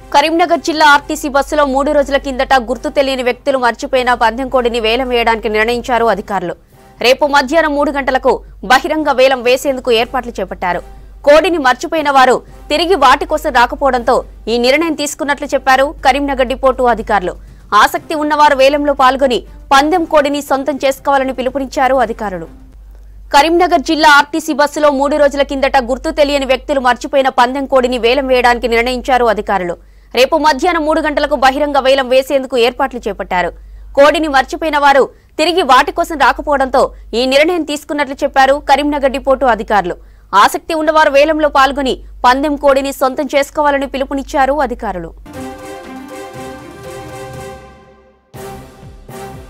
కరీంనగర్ జిల్లా ఆర్టీసీ బస్సులో మూడు రోజుల కిందట గుర్తు తెలియని వ్యక్తులు మర్చిపోయిన పందెం కోడిని వేలం వేయడానికి నిర్ణయించారు అధికారులు రేపు మధ్యాహ్నం మూడు గంటలకు బహిరంగ వేలం వేసేందుకు ఏర్పాట్లు చేపట్టారు కోడిని మర్చిపోయిన వారు తిరిగి వాటి కోసం రాకపోవడంతో ఈ నిర్ణయం తీసుకున్నట్లు చెప్పారు కరీంనగర్ డిపోటు అధికారులు ఆసక్తి ఉన్నవారు వేలంలో పాల్గొని పందెం కోడిని సొంతం చేసుకోవాలని పిలుపునిచ్చారు అధికారులు కరీంనగర్ జిల్లా ఆర్టీసీ బస్సులో మూడు రోజుల కిందట గుర్తు తెలియని వ్యక్తులు మర్చిపోయిన పందెం కోడిని వేలం వేయడానికి నిర్ణయించారు అధికారులు రేపు మధ్యాహ్నం మూడు గంటలకు బహిరంగ వేలం వేసేందుకు ఏర్పాట్లు చేపట్టారు కోడిని మర్చిపోయిన వారు తిరిగి వాటి కోసం రాకపోవడంతో ఈ నిర్ణయం తీసుకున్నట్లు చెప్పారు కరీంనగర్ డిపోటు అధికారులు ఆసక్తి ఉన్నవారు వేలంలో పాల్గొని పందెం కోడిని సొంతం చేసుకోవాలని పిలుపునిచ్చారు అధికారులు